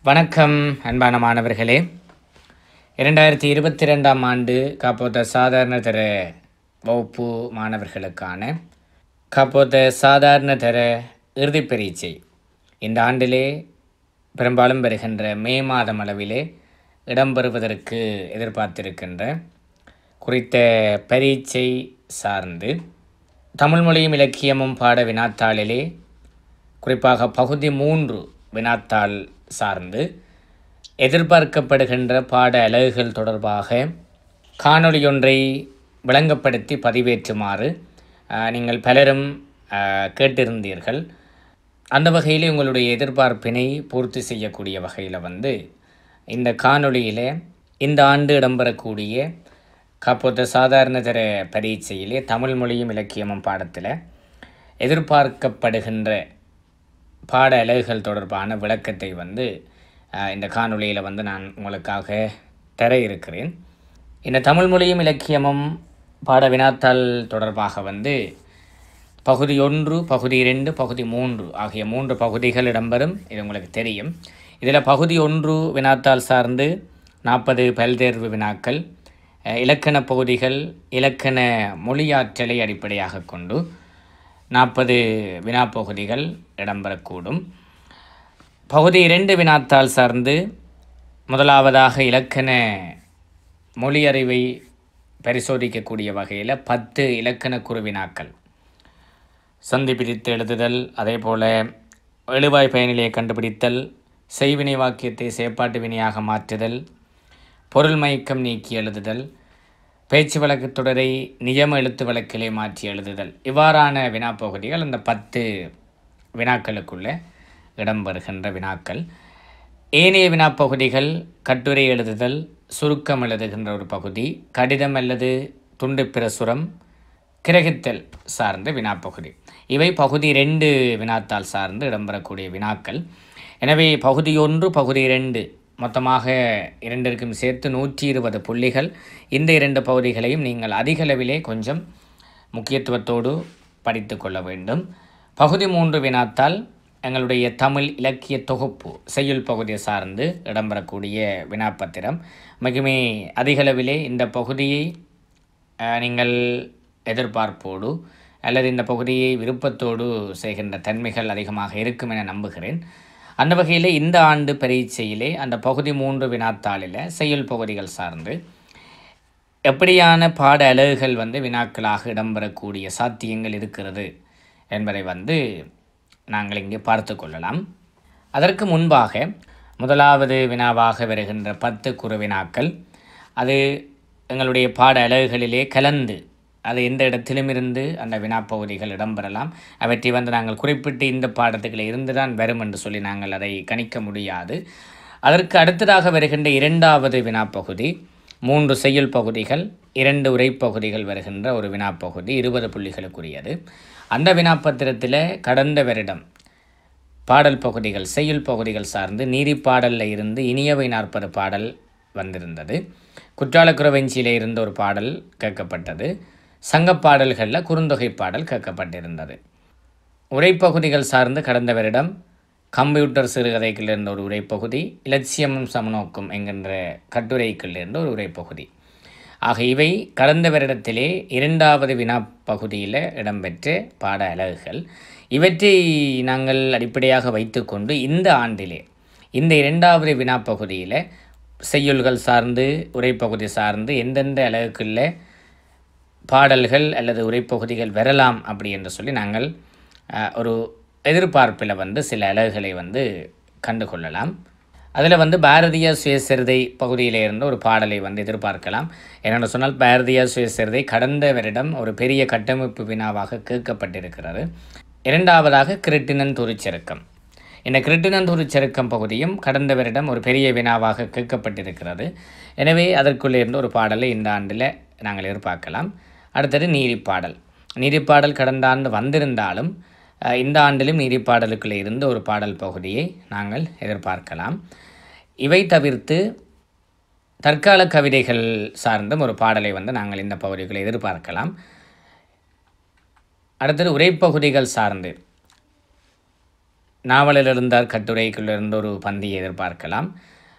வணக்கம் அன்பான மாணவர்களே இரண்டாயிரத்தி இருபத்தி ரெண்டாம் ஆண்டு காப்போத்த சாதாரண தர வகுப்பு மாணவர்களுக்கான காப்போத்த சாதாரண தர இறுதிப் பரீட்சை இந்த ஆண்டிலே பெரும்பாலும் வருகின்ற மே மாதம் அளவிலே இடம்பெறுவதற்கு எதிர்பார்த்திருக்கின்ற குறித்த பரீட்சை சார்ந்து தமிழ் மொழியும் இலக்கியமும் பாட வினாத்தாளிலே குறிப்பாக பகுதி மூன்று வினாத்தாள் சார்ந்து எதிர்பார்க்கப்படுகின்ற பாட அலகுகள் தொடர்பாக காணொளியொன்றை விளங்கப்படுத்தி பதிவேற்றுமாறு அஹ், நீங்கள் பலரும் அஹ், கேட்டிருந்தீர்கள் அந்த வகையில் உங்களுடைய எதிர்பார்ப்பினை பூர்த்தி செய்யக்கூடிய வகையில் வந்து இந்த காணொளியிலே இந்த ஆண்டு இடம்பெறக்கூடிய காப்போத்த சாதாரண தர பரீட்சையிலே தமிழ் மொழியும் இலக்கியமும் பாடத்தில் எதிர்பார்க்கப்படுகின்ற பாட அலகுகள் தொடர்பான விளக்கத்தை வந்து அஹ், இந்த காணொளியில் வந்து நான் உங்களுக்காக தர இருக்கிறேன் இந்த தமிழ் மொழியும் இலக்கியமும் பாட வினாத்தாள் தொடர்பாக வந்து பகுதி ஒன்று பகுதி இரண்டு பகுதி மூன்று ஆகிய மூன்று பகுதிகள் இடம்பெறும் இது உங்களுக்கு தெரியும் இதில் பகுதி ஒன்று வினாத்தாள் சார்ந்து நாற்பது பல்தேர்வு வினாக்கள் அஹ், இலக்கண பகுதிகள் இலக்கண மொழியாற்றலை அடிப்படையாக கொண்டு நாற்பது வினாப்பகுதிகள் இடம்பெறக்கூடும் பகுதி இரண்டு வினாத்தாள் சார்ந்து முதலாவதாக இலக்கண மொழியறிவை பரிசோதிக்கக்கூடிய வகையில் பத்து இலக்கண குறுவினாக்கள் சந்தி பிரித்து எழுதுதல் அதே போல் எழுவாய் பயனிலையை கண்டுபிடித்தல் செய்வினை வாக்கியத்தை செயற்பாட்டு வினையாக மாற்றுதல் பொருள் மயக்கம் நீக்கி எழுதுதல் பேச்சு வழக்கு தொடரை நியம எழுத்து வழக்கிலே மாற்றி எழுதுதல் இவ்வாறான வினாப்பகுதிகள் இந்த பத்து வினாக்களுக்குள்ளே இடம்பெறுகின்ற வினாக்கள் ஏனைய வினாப்பகுதிகள் கட்டுரை எழுதுதல் சுருக்கம் எழுதுகின்ற ஒரு பகுதி கடிதம் அல்லது துண்டு பிரசுரம் கிரகித்தல் சார்ந்த வினாப்பகுதி இவை பகுதி ரெண்டு வினாத்தாள் சார்ந்து இடம்பெறக்கூடிய வினாக்கள் எனவே பகுதி ஒன்று பகுதி இரண்டு மொத்தமாக இரண்டிற்கும் சேர்த்து நூற்றி இருபது புள்ளிகள் இந்த இரண்டு பகுதிகளையும் நீங்கள் அதிக அளவிலே கொஞ்சம் முக்கியத்துவத்தோடு படித்து கொள்ள வேண்டும் பகுதி மூன்று வினாத்தால் எங்களுடைய தமிழ் இலக்கிய தொகுப்பு செய்யுள் பகுதியை சார்ந்து இடம்பெறக்கூடிய வினாப்பத்திரம் மிகுமே அதிகளவிலே இந்த பகுதியை அஹ், நீங்கள் எதிர்பார்ப்போடு அல்லது இந்த பகுதியை விருப்பத்தோடு செய்கின்ற தன்மைகள் அதிகமாக இருக்கும் என நம்புகிறேன் அந்த வகையில் இந்த ஆண்டு பரீட்சையிலே அந்த பகுதி மூன்று வினாத்தாளில் செய்யுள் பகுதிகள் சார்ந்து எப்படியான பாட அலகுகள் வந்து வினாக்களாக இடம்பெறக்கூடிய சாத்தியங்கள் இருக்கிறது என்பதை வந்து நாங்கள் இங்கே பார்த்து கொள்ளலாம் அதற்கு முன்பாக முதலாவது வினாவாக வருகின்ற பத்து குறு வினாக்கள் அது எங்களுடைய பாட அலகுகளிலே கலந்து அது எந்த இடத்திலும் இருந்து அந்த வினாப்பகுதிகள் இடம்பெறலாம் அவற்றை வந்து நாங்கள் குறிப்பிட்டு இந்த பாடத்துக்களை இருந்து தான் வரும் என்று சொல்லி நாங்கள் அதை கணிக்க முடியாது அதற்கு அடுத்ததாக வருகின்ற இரண்டாவது வினாப்பகுதி மூன்று செய்யுள் பகுதிகள் இரண்டு உரைப்பகுதிகள் வருகின்ற ஒரு வினாப்பகுதி இருபது புள்ளிகளுக்குரியது அந்த வினாப்பத்திரத்தில் கடந்த வருடம் பாடல் பகுதிகள் செய்யுள் பகுதிகள் சார்ந்து நீதிப்பாடலில் இருந்து இனியவை நாற்பது பாடல் வந்திருந்தது குற்றாலக்குறவஞ்சியிலே இருந்த ஒரு பாடல் கேட்கப்பட்டது சங்கப்பாடல்களில் குறுந்தொகை பாடல் கேட்கப்பட்டிருந்தது உரைப்பகுதிகள் சார்ந்து கடந்த வருடம் கம்ப்யூட்டர் சிறுகதைக்குள் இருந்த ஒரு உரைப்பகுதி இலட்சியமும் சமநோக்கும் என்கின்ற கட்டுரைக்குள் இருந்த ஒரு உரைப்பகுதி ஆக இவை கடந்த வருடத்திலே இரண்டாவது வினா பகுதியில் இடம்பெற்ற பாட அலகுகள் இவற்றை நாங்கள் அடிப்படையாக வைத்துக்கொண்டு இந்த ஆண்டிலே இந்த இரண்டாவது வினா பகுதியில் செய்யுள்கள் சார்ந்து உரைப்பகுதி சார்ந்து எந்தெந்த அலகுக்குள்ள பாடல்கள் அல்லது உரைப்பகுதிகள் வரலாம் அப்படி என்று சொல்லி நாங்கள் அஹ், ஒரு எதிர்பார்ப்பில் வந்து சில அலகுகளை வந்து கண்டுகொள்ளலாம் அதில் வந்து பாரதிய சுயசரிதை பகுதியிலே இருந்து ஒரு பாடலை வந்து எதிர்பார்க்கலாம் என்னென்னு சொன்னால் பாரதிய சுயசரிதை கடந்த வருடம் ஒரு பெரிய கட்டமைப்பு வினாவாக கேட்கப்பட்டிருக்கிறது இரண்டாவதாக கிருட்டினன் துருச்செருக்கம் இந்த கிருட்டினன் துருச்செருக்கம் பகுதியும் கடந்த வருடம் ஒரு பெரிய வினாவாக கேட்கப்பட்டிருக்கிறது எனவே அதற்குள்ளே இருந்து ஒரு பாடலை இந்த ஆண்டில் நாங்கள் எதிர்பார்க்கலாம் அடுத்தது நீதிப்பாடல் நீதிப்பாடல் கடந்த ஆண்டு வந்திருந்தாலும் அஹ், இந்த ஆண்டிலும் நீதிப்பாடலுக்குள்ளே இருந்து ஒரு பாடல் பகுதியை நாங்கள் எதிர்பார்க்கலாம் இவை தவிர்த்து தற்கால கவிதைகள் சார்ந்தும் ஒரு பாடலை வந்து நாங்கள் இந்த பகுதிகளை எதிர்பார்க்கலாம் அடுத்தது உரைப்பகுதிகள் சார்ந்து நாவலில் இருந்தார் கட்டுரைக்குள்ளிருந்து ஒரு பந்தியை எதிர்பார்க்கலாம்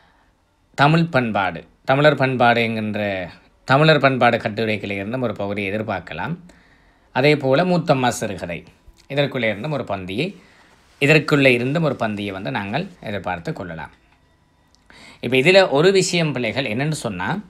தமிழ் பண்பாடு தமிழர் பண்பாடு என்கின்ற தமிழர் பண்பாடு கட்டுரைகளில் இருந்தும் ஒரு பகுதியை எதிர்பார்க்கலாம் அதே போல் மூத்தம்மா சிறுகதை இதற்குள்ளே இருந்தும் ஒரு பந்தியை இதற்குள்ளே இருந்தும் ஒரு பந்தியை வந்து நாங்கள் எதிர்பார்த்து கொள்ளலாம் இப்போ இதில் ஒரு விஷயம் பிள்ளைகள் என்னென்னு சொன்னால்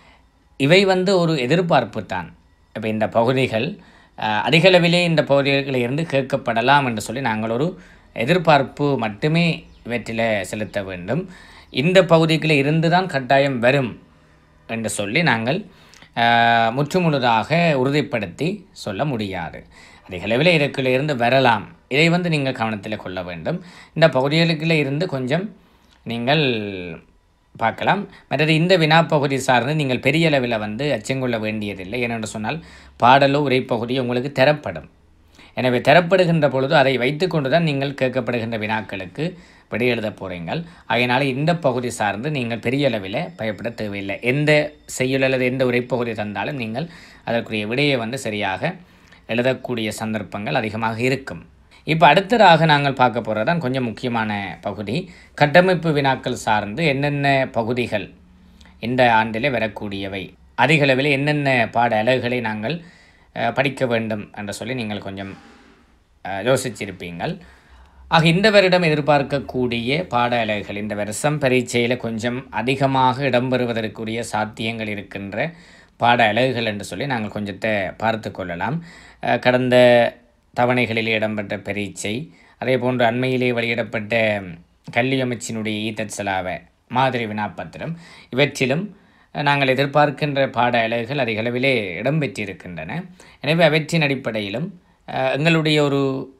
இவை வந்து ஒரு எதிர்பார்ப்பு தான் இப்போ இந்த பகுதிகள் அஹ், அதிகளவிலே இந்த பகுதிகளில் இருந்து கேட்கப்படலாம் என்று சொல்லி நாங்கள் ஒரு எதிர்பார்ப்பு மட்டுமே இவற்றில் செலுத்த வேண்டும் இந்த பகுதிகளில் இருந்து தான் கட்டாயம் வரும் என்று சொல்லி நாங்கள் அஹ், முற்றுமுழுதாக உறுதிப்படுத்தி சொல்ல முடியாது அதிகளவில் இதற்குள்ள இருந்து வரலாம் இதை வந்து நீங்கள் கவனத்தில் கொள்ள வேண்டும் இந்த பகுதிகளுக்குள்ளே இருந்து கொஞ்சம் நீங்கள் பார்க்கலாம் மற்றது இந்த வினாப்பகுதி சார்ந்து நீங்கள் பெரிய அளவில் வந்து அச்சங்கொள்ள வேண்டியதில்லை ஏனென்று சொன்னால் பாடலோ உரைப்பகுதி உங்களுக்கு தரப்படும் எனவே தரப்படுகின்ற பொழுது அதை வைத்துக்கொண்டு தான் நீங்கள் கேட்கப்படுகின்ற வினாக்களுக்கு விடை எழுதப் போகிறீங்கள் அதனால் இந்த பகுதி சார்ந்து நீங்கள் பெரிய அளவில் பயப்பட தேவையில்லை எந்த செய்யுள் அல்லது எந்த உரைப்பகுதி தந்தாலும் நீங்கள் அதற்குரிய விடையை வந்து சரியாக எழுதக்கூடிய சந்தர்ப்பங்கள் அதிகமாக இருக்கும் இப்போ அடுத்ததாக நாங்கள் பார்க்க போகிறது தான் கொஞ்சம் முக்கியமான பகுதி கட்டமைப்பு வினாக்கள் சார்ந்து என்னென்ன பகுதிகள் இந்த ஆண்டிலே வரக்கூடியவை அதிகளவில் என்னென்ன பாட அலகுகளை நாங்கள் அஹ், படிக்க வேண்டும் என்று சொல்லி நீங்கள் கொஞ்சம் அஹ், யோசிச்சிருப்பீங்கள் ஆக இந்த வருடம் எதிர்பார்க்கக்கூடிய பாட அலகுகள் இந்த வருஷம் பரீட்சையில் கொஞ்சம் அதிகமாக இடம்பெறுவதற்குரிய சாத்தியங்கள் இருக்கின்ற பாட அலகுகள் என்று சொல்லி நாங்கள் கொஞ்சத்தை பார்த்து கொள்ளலாம் அஹ், கடந்த தவணைகளில் இடம்பெற்ற பரீட்சை அதே போன்று அண்மையிலே வெளியிடப்பட்ட கல்வி அமைச்சினுடைய ஈத்தட் செலாவ மாதிரி வினாப்பத்திரம் இவற்றிலும் நாங்கள் எதிர்பார்க்கின்ற பாட அலகுகள் அதிகளவிலே இடம்பெற்றிருக்கின்றன எனவே அவற்றின் அடிப்படையிலும் அஹ், எங்களுடைய ஒரு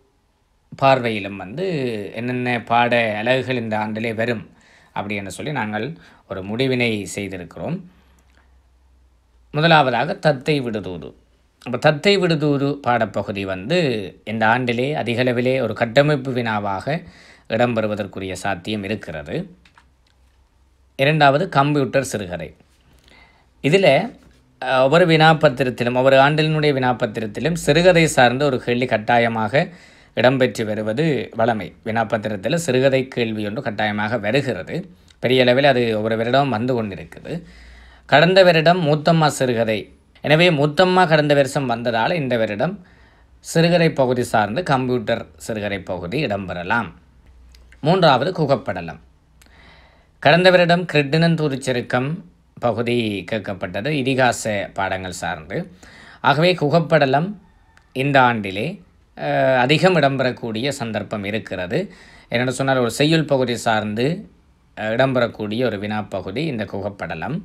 பார்வையிலும் வந்து என்னென்ன பாட அலகுகள் இந்த ஆண்டிலே வரும் அப்படின்னு சொல்லி நாங்கள் ஒரு முடிவினை செய்திருக்கிறோம் முதலாவதாக தத்தை விடுதூது அப்போ தத்தை விடுதூது பாடப்பகுதி வந்து இந்த ஆண்டிலே அதிகளவிலே ஒரு கட்டமைப்பு வினாவாக இடம்பெறுவதற்குரிய சாத்தியம் இருக்கிறது இரண்டாவது கம்ப்யூட்டர் சிறுகதை இதில் அஹ், ஒவ்வொரு வினாப்பத்திரத்திலும் ஒவ்வொரு ஆண்டினுடைய வினாப்பத்திரத்திலும் சிறுகதை சார்ந்த ஒரு கேள்வி கட்டாயமாக இடம்பெற்று வருவது வழமை வினாப்பத்திரத்தில் சிறுகதை கேள்வி ஒன்று கட்டாயமாக வருகிறது பெரிய அளவில் அது ஒவ்வொரு வருடம் வந்து கொண்டிருக்குது கடந்த வருடம் மூத்தம்மா சிறுகதை எனவே மூத்தம்மா கடந்த வருஷம் வந்ததால் இந்த வருடம் சிறுகதை பகுதி சார்ந்து கம்ப்யூட்டர் சிறுகதை பகுதி இடம்பெறலாம் மூன்றாவது குகப்படலம் கடந்த வருடம் கிருட்டினன் தூரிச்செருக்கம் பகுதி கேட்கப்பட்டது இதிகாச பாடங்கள் சார்ந்து ஆகவே குகப்படலம் இந்த ஆண்டிலே அஹ், அதிகம் இடம்பெறக்கூடிய சந்தர்ப்பம் இருக்கிறது என்னென்னு சொன்னால் ஒரு செய்யுள் பகுதி சார்ந்து அஹ், இடம்பெறக்கூடிய ஒரு வினாப்பகுதி இந்த குகப்படலம்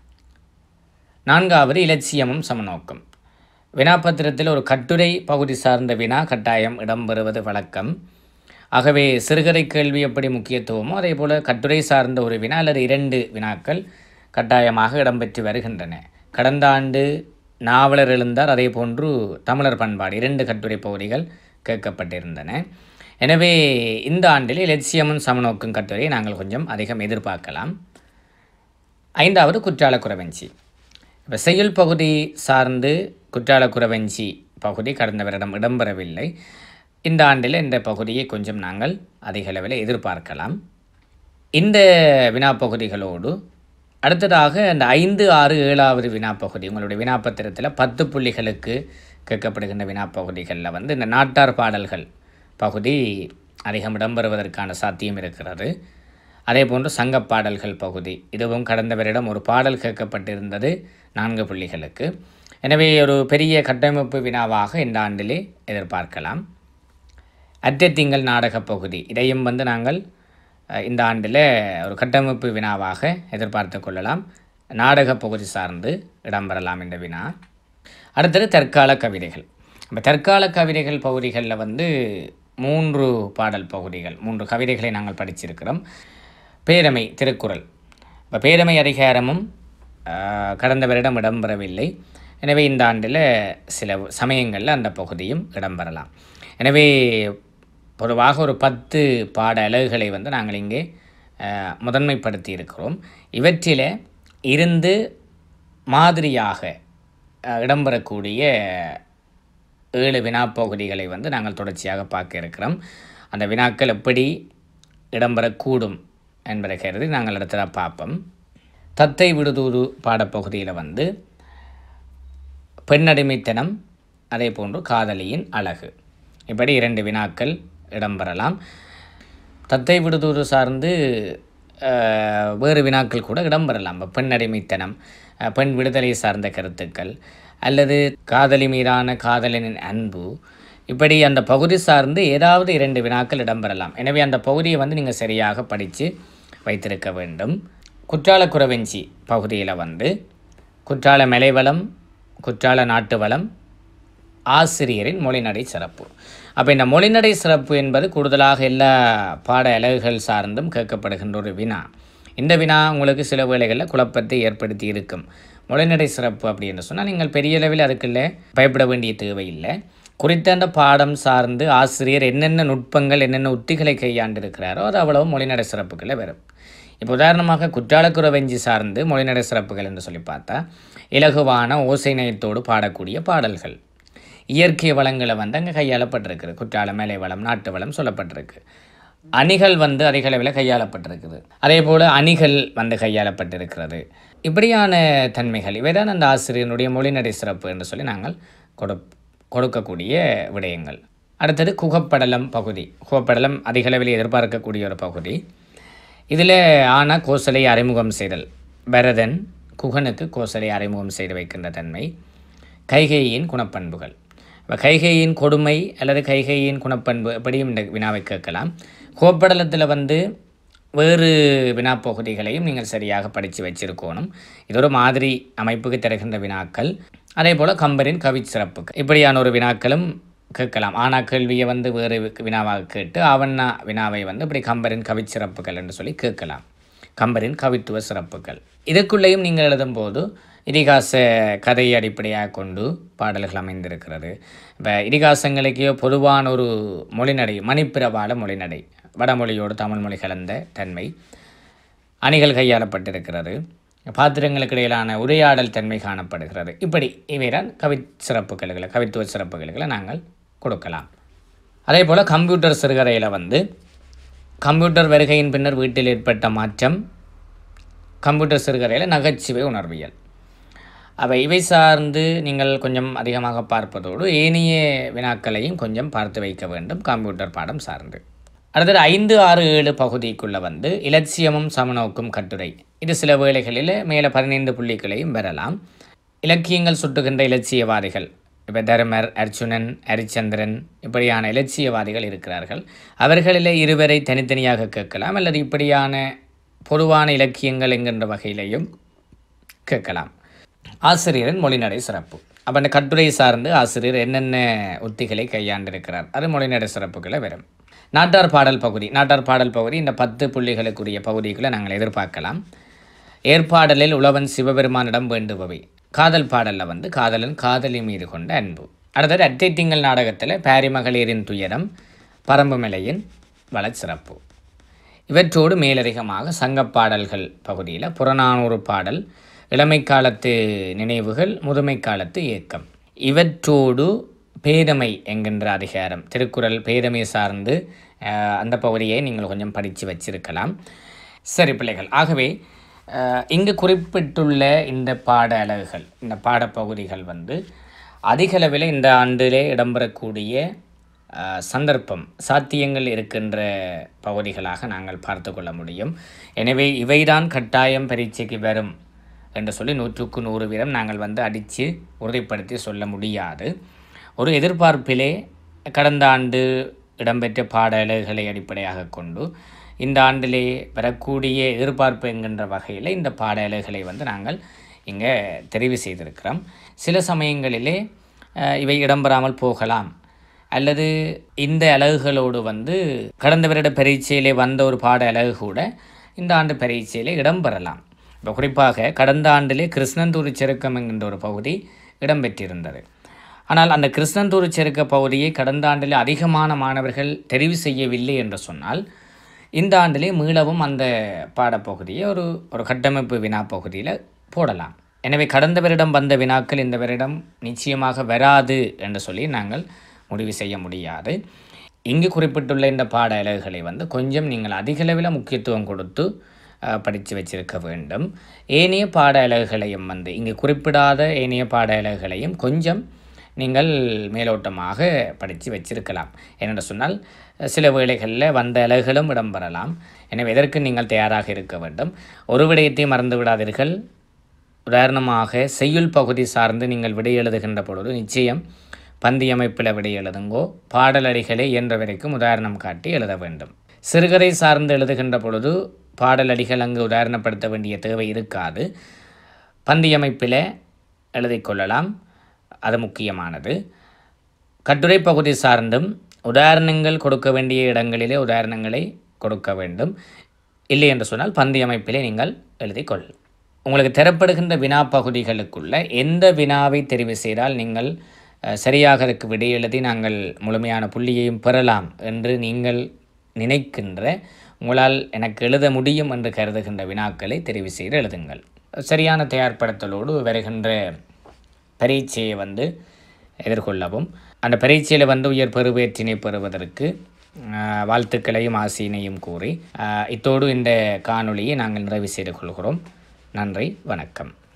நான்காவது இலட்சியமும் சமநோக்கம் வினாப்பத்திரத்தில் ஒரு கட்டுரை பகுதி சார்ந்த வினா கட்டாயம் இடம்பெறுவது வழக்கம் ஆகவே சிறுகதை கேள்வி எப்படி முக்கியத்துவமோ அதே போல் கட்டுரை சார்ந்த ஒரு வினா அல்லது இரண்டு வினாக்கள் கட்டாயமாக இடம்பெற்று வருகின்றன கடந்த ஆண்டு நாவலர் எழுந்தார் அதே போன்று தமிழர் பண்பாடு இரண்டு கட்டுரை பகுதிகள் கேட்கப்பட்டிருந்தன எனவே இந்த ஆண்டில் இலட்சியமும் சமநோக்கும் கட்டுரையை நாங்கள் கொஞ்சம் அதிகம் எதிர்பார்க்கலாம் ஐந்தாவது குற்றால குறவஞ்சி இப்போ செயல் பகுதி சார்ந்து குற்றால குறவஞ்சி பகுதி கடந்த வருடம் இடம்பெறவில்லை இந்த ஆண்டில் இந்த பகுதியை கொஞ்சம் நாங்கள் அதிக அளவில் எதிர்பார்க்கலாம் இந்த வினாப்பகுதிகளோடு அடுத்ததாக இந்த ஐந்து ஆறு ஏழாவது வினாப்பகுதி உங்களுடைய வினாப்பத்திரத்தில் பத்து புள்ளிகளுக்கு கேட்கப்படுகின்ற வினாப்பகுதிகளில் வந்து இந்த நாட்டார் பாடல்கள் பகுதி அதிகம் இடம்பெறுவதற்கான சாத்தியம் இருக்கிறது அதே போன்று சங்கப் பாடல்கள் பகுதி இதுவும் கடந்த வருடம் ஒரு பாடல் கேட்கப்பட்டிருந்தது நான்கு புள்ளிகளுக்கு எனவே ஒரு பெரிய கட்டமைப்பு வினாவாக இந்த ஆண்டிலே எதிர்பார்க்கலாம் அத்தியத்திங்கள் நாடகப் பகுதி இதையும் வந்து நாங்கள் அஹ், இந்த ஆண்டில் ஒரு கட்டமைப்பு வினாவாக எதிர்பார்த்து கொள்ளலாம் நாடகப் பகுதி சார்ந்து இடம்பெறலாம் இந்த வினா அடுத்தது தற்கால கவிதைகள் இப்போ தற்கால கவிதைகள் பகுதிகளில் வந்து மூன்று பாடல் பகுதிகள் மூன்று கவிதைகளை நாங்கள் படிச்சிருக்கிறோம் பேரமை திருக்குறள் இப்போ பேரமை அதிகாரமும் ஆஹ், கடந்த வருடம் இடம்பெறவில்லை எனவே இந்த ஆண்டில் சில சமயங்களில் அந்த பகுதியும் இடம்பெறலாம் எனவே பொதுவாக ஒரு பத்து பாட அலகுகளை வந்து நாங்கள் இங்கே ஆஹ், முதன்மைப்படுத்தி இருக்கிறோம் இவற்றில் இருந்து மாதிரியாக ஆஹ், இடம்பெறக்கூடிய ஏழு வினாப்பகுதிகளை வந்து நாங்கள் தொடர்ச்சியாக பார்க்க இருக்கிறோம் அந்த வினாக்கள் எப்படி இடம்பெறக்கூடும் என்பதை கருதி நாங்கள் அடுத்ததாக பார்ப்போம் தத்தை விடுதூது பாடப்பகுதியில் வந்து பெண்ணடிமைத்தனம் அதே போன்று காதலியின் அழகு இப்படி இரண்டு வினாக்கள் இடம்பெறலாம் தத்தை விடுதூறு சார்ந்து அஹ், வேறு வினாக்கள் கூட இடம்பெறலாம் இப்ப பெண் அடிமைத்தனம் அஹ், பெண் விடுதலை சார்ந்த கருத்துக்கள் அல்லது காதலி மீதான காதலனின் அன்பு இப்படி அந்த பகுதி சார்ந்து ஏதாவது இரண்டு வினாக்கள் இடம்பெறலாம் எனவே அந்த பகுதியை வந்து நீங்கள் சரியாக படித்து வைத்திருக்க வேண்டும் குற்றால குறவெஞ்சி பகுதியில் வந்து குற்றால மலைவளம் குற்றால நாட்டு வளம் ஆசிரியரின் மொழிநடை சிறப்பு அப்போ இந்த மொழிநடை சிறப்பு என்பது கூடுதலாக எல்லா பாட அலகுகள் சார்ந்தும் கேட்கப்படுகின்ற ஒரு வினா இந்த வினா உங்களுக்கு சில வேளைகளில் குழப்பத்தை ஏற்படுத்தி இருக்கும் மொழிநடை சிறப்பு அப்படின்னு சொன்னால் நீங்கள் பெரிய அளவில் அதுக்குள்ள பயப்பட வேண்டிய தேவையில்லை குறித்த அந்த பாடம் சார்ந்து ஆசிரியர் என்னென்ன நுட்பங்கள் என்னென்ன உத்திகளை கையாண்டிருக்கிறாரோ அது அவ்வளவு மொழிநடை சிறப்புகளை வரும் இப்போ உதாரணமாக குற்றாலக்குறவெஞ்சி சார்ந்து மொழிநடை சிறப்புகள் என்று சொல்லி பார்த்தா இலகுவான ஓசை நயத்தோடு பாடக்கூடிய பாடல்கள் இயற்கை வளங்களை வந்து அங்கே கையாளப்பட்டிருக்குது குற்றால மேலை வளம் நாட்டு வளம் சொல்லப்பட்டிருக்கு அணிகள் வந்து அதிக அளவில் கையாளப்பட்டிருக்குது அதே போல் அணிகள் வந்து கையாளப்பட்டிருக்கிறது இப்படியான தன்மைகள் இவைதான் அந்த ஆசிரியனுடைய மொழிநடை சிறப்பு என்று சொல்லி நாங்கள் கொடு கொடுக்கக்கூடிய விடயங்கள் அடுத்தது குகப்படலம் பகுதி குகப்படலம் அதிக அளவில் எதிர்பார்க்கக்கூடிய ஒரு பகுதி இதில் ஆனா கோசலை அறிமுகம் செய்தல் பரதன் குகனுக்கு கோசலை அறிமுகம் செய்து வைக்கின்ற தன்மை கைகேயின் குணப்பண்புகள் அப்ப கைகேயின் கொடுமை அல்லது கைகேயின் குணப்பண்பு எப்படியும் இந்த வினாவை கேட்கலாம் கோப்படலத்தில் வந்து வேறு வினாப்பகுதிகளையும் நீங்கள் சரியாக படித்து வச்சிருக்கணும் இது ஒரு மாதிரி அமைப்புக்கு தருகின்ற வினாக்கள் அதே போல் கம்பரின் கவிச் சிறப்பு இப்படியான ஒரு வினாக்களும் கேட்கலாம் ஆனா கேள்வியை வந்து வேறு வினாவாக கேட்டு அவன்னா வினாவை வந்து இப்படி கம்பரின் கவிச் சிறப்புகள் என்று சொல்லி கேட்கலாம் கம்பரின் கவித்துவ சிறப்புகள் இதுக்குள்ளேயும் நீங்கள் எழுதும்போது இதிகாச கதையை அடிப்படையாக கொண்டு பாடல்கள் அமைந்திருக்கிறது இப்போ இதிகாசங்களுக்கே பொதுவான ஒரு மொழிநடை மணிப்பிரவாள மொழிநடை வடமொழியோடு தமிழ் மொழி கலந்த தன்மை அணிகள் கையாளப்பட்டிருக்கிறது பாத்திரங்களுக்கு இடையிலான உரையாடல் தன்மை காணப்படுகிறது இப்படி இவைதான் கவி சிறப்புகளை கவித்துவ சிறப்புகளை நாங்கள் கொடுக்கலாம் அதே போல் கம்ப்யூட்டர் சிறுகதையில் வந்து கம்ப்யூட்டர் வருகையின் பின்னர் வீட்டில் ஏற்பட்ட மாற்றம் கம்ப்யூட்டர் சிறுகதையில் நகைச்சுவை உணர்வியல் அவை இவை சார்ந்து நீங்கள் கொஞ்சம் அதிகமாக பார்ப்பதோடு ஏனைய வினாக்களையும் கொஞ்சம் பார்த்து வைக்க வேண்டும் கம்ப்யூட்டர் பாடம் சார்ந்து அடுத்தது ஐந்து ஆறு ஏழு பகுதிக்குள்ளே வந்து இலட்சியமும் சமநோக்கும் கட்டுரை இது சில வேளைகளில் மேலே பதினைந்து புள்ளிகளையும் பெறலாம் இலக்கியங்கள் சுட்டுகின்ற இலட்சியவாதிகள் இப்போ தருமர் அர்ச்சுனன் ஹரிச்சந்திரன் இப்படியான இலட்சியவாதிகள் இருக்கிறார்கள் அவர்களிலே இருவரை தனித்தனியாக கேட்கலாம் அல்லது இப்படியான பொதுவான இலக்கியங்கள் என்கின்ற வகையிலையும் கேட்கலாம் ஆசிரியரின் மொழிநடை சிறப்பு அப்போ அந்த கட்டுரை சார்ந்து ஆசிரியர் என்னென்ன உத்திகளை கையாண்டிருக்கிறார் அது மொழிநடை சிறப்புகளை வரும் நாட்டார் பாடல் பகுதி நாட்டார் பாடல் பகுதி இந்த பத்து புள்ளிகளுக்குரிய பகுதிக்குள்ளே நாங்கள் எதிர்பார்க்கலாம் ஏற்பாடலில் உழவன் சிவபெருமானிடம் வேண்டுபவை காதல் பாடலில் வந்து காதலன் காதலி மீது கொண்ட அன்பு அடுத்தது அத்தைட்டிங்கல் நாடகத்தில் பாரி மகளிரின் துயரம் பரம்புமலையின் வளச்சிறப்பு இவற்றோடு மேலதிகமாக சங்கப்பாடல்கள் பகுதியில் புறநானூறு பாடல் இளமை காலத்து நினைவுகள் முதுமை காலத்து ஏக்கம் இவற்றோடு பேதமை என்கின்ற அதிகாரம் திருக்குறள் பேதமை சார்ந்து அஹ், அந்த பகுதியை நீங்கள் கொஞ்சம் படித்து வச்சிருக்கலாம் சரி பிள்ளைகள் ஆகவே அஹ், இங்கு குறிப்பிட்டுள்ள இந்த பாட அலகுகள் இந்த பாடப்பகுதிகள் வந்து அதிகளவில் இந்த ஆண்டிலே இடம்பெறக்கூடிய அஹ், சந்தர்ப்பம் சாத்தியங்கள் இருக்கின்ற பகுதிகளாக நாங்கள் பார்த்து கொள்ள முடியும் எனவே இவைதான் கட்டாயம் பரீட்சைக்கு வரும் என்று சொல்லி நூற்றுக்கு நூறு வீதம் நாங்கள் வந்து அடித்து உறுதிப்படுத்தி சொல்ல முடியாது ஒரு எதிர்பார்ப்பிலே கடந்த ஆண்டு இடம்பெற்ற பாடல்களை அடிப்படையாக கொண்டு இந்த ஆண்டிலே வரக்கூடிய எதிர்பார்ப்பு என்கின்ற வகையில் இந்த பாடல்களை வந்து நாங்கள் இங்கே தெரிவு செய்திருக்கிறோம் சில சமயங்களிலே அஹ், இவை இடம்பெறாமல் போகலாம் அல்லது இந்த அலகுகளோடு வந்து கடந்த வருட பரீட்சையிலே வந்த ஒரு பாட அலகு கூட இந்த ஆண்டு பரீட்சையிலே இடம்பெறலாம் இப்போ குறிப்பாக கடந்த ஆண்டிலே கிருஷ்ணந்தூர் செருக்கம் என்கின்ற ஒரு பகுதி இடம்பெற்றிருந்தது ஆனால் அந்த கிருஷ்ணந்தூர் செருக்க பகுதியை கடந்த ஆண்டிலே அதிகமான மாணவர்கள் தெரிவு செய்யவில்லை என்று சொன்னால் இந்த ஆண்டிலே மீளவும் அந்த பாடப்பகுதியை ஒரு ஒரு கட்டமைப்பு வினா பகுதியில் போடலாம் எனவே கடந்த வருடம் வந்த வினாக்கள் இந்த வருடம் நிச்சயமாக வராது என்று சொல்லி நாங்கள் முடிவு செய்ய முடியாது இங்கு குறிப்பிட்டுள்ள இந்த பாட அலகுகளை வந்து கொஞ்சம் நீங்கள் அதிகளவில் முக்கியத்துவம் கொடுத்து படித்து வச்சிருக்க வேண்டும் ஏனைய பாட அலகுகளையும் வந்து இங்கு குறிப்பிடாத ஏனைய பாட அலகுகளையும் கொஞ்சம் நீங்கள் மேலோட்டமாக படித்து வச்சிருக்கலாம் என்னென்று சொன்னால் சில வேளைகளில் வந்த அலகுகளும் இடம்பெறலாம் எனவே எதற்கு நீங்கள் தயாராக இருக்க வேண்டும் ஒரு விடயத்தை மறந்து விடாதீர்கள் உதாரணமாக செய்யுள் பகுதி சார்ந்து நீங்கள் விடை எழுதுகின்ற பொழுது நிச்சயம் பந்தி அமைப்பில் விடை எழுதுங்கோ பாடலடிகளை இயன்ற வரைக்கும் உதாரணம் காட்டி எழுத வேண்டும் சிறுகதை சார்ந்து எழுதுகின்ற பொழுது பாடலடிகள் அங்கு உதாரணப்படுத்த வேண்டிய தேவை இருக்காது பந்தி அமைப்பில் எழுதிக்கொள்ளலாம் அது முக்கியமானது கட்டுரை பகுதி சார்ந்தும் உதாரணங்கள் கொடுக்க வேண்டிய இடங்களிலே உதாரணங்களை கொடுக்க வேண்டும் இல்லை என்று சொன்னால் பந்தி அமைப்பிலே நீங்கள் எழுதிக்கொள் உங்களுக்கு தரப்படுகின்ற வினா பகுதிகளுக்குள்ள எந்த வினாவை தெரிவு செய்தால் நீங்கள் அஹ், சரியாக அதுக்கு விடை எழுதி நாங்கள் முழுமையான புள்ளியையும் பெறலாம் என்று நீங்கள் நினைக்கின்ற உங்களால் எனக்கு எழுத முடியும் என்று கருதுகின்ற வினாக்களை தெரிவு செய்து எழுதுங்கள் சரியான தயார்படுத்தலோடு வருகின்ற பரீட்சையை வந்து எதிர்கொள்ளவும் அந்த பரீட்சையில் வந்து உயர் பெறுவேற்றினை பெறுவதற்கு ஆஹ், வாழ்த்துக்களையும் ஆசையினையும் கூறி ஆஹ், இத்தோடு இந்த காணொளியை நாங்கள் நிறைவு செய்து கொள்கிறோம் நன்றி வணக்கம்